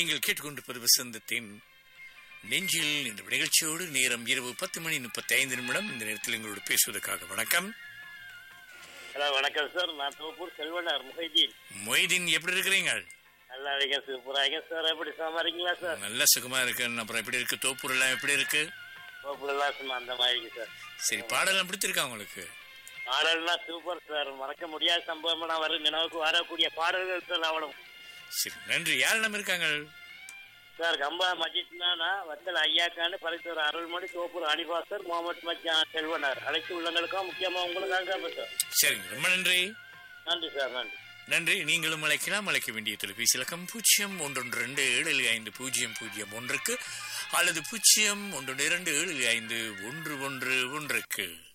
நீங்கள் கேட்டுக்கொண்டிருப்பது வசந்தத்தின் நெஞ்சில் என்ற நிகழ்ச்சியோடு நேரம் இரவு பத்து மணி முப்பத்தி ஐந்து நிமிடம் இந்த நேரத்தில் எங்களோடு பேசுவதற்காக வணக்கம் ஹலோ வணக்கம் சார் நான் தோப்பூர் செல்வனார் முஹைதீன் மொய்தீன் எப்படி இருக்கிறீங்க நல்லா இருக்கேன் சூப்பரா இருக்கேன் சார் எப்படி சும்மா இருக்கீங்களா சார் நல்ல சுகமா இருக்கு அப்புறம் எப்படி இருக்கு தோப்பூர் எல்லாம் எப்படி இருக்கு தோப்புல எல்லாம் சும்மா அந்த மாதிரி இருக்கு சார் சரி பாடலாம் பிடித்திருக்கா உங்களுக்கு பாடல்னா சூப்பர் சார் மறக்க முடியாத சம்பவம் நான் வரும் நினைவுக்கு வரக்கூடிய பாடல்கள் சார் அவ்வளவு சரி நன்றி யார் நம்ம இருக்காங்க சார் கம்பா மஜித்னா வத்தல் ஐயாக்கான்னு பரிசுவர் அருள்மொழி தோப்பூர் அனிபா சார் முகமது மச்சான் செல்வனார் அனைத்து உள்ளங்களுக்கும் முக்கியமா உங்களுக்காக சார் சரிங்க ரொம்ப நன்றி நன்றி சார் நன்றி நன்றி நீங்களும் அழைக்கலாம் அழைக்க வேண்டிய தொலைபேசி இலக்கம் பூஜ்ஜியம் ஒன்று ரெண்டு ஏழு ஐந்து பூஜ்ஜியம் பூஜ்ஜியம் ஒன்றுக்கு அல்லது பூஜ்ஜியம் ஒன்று இரண்டு ஏழு ஐந்து ஒன்று ஒன்று ஒன்றுக்கு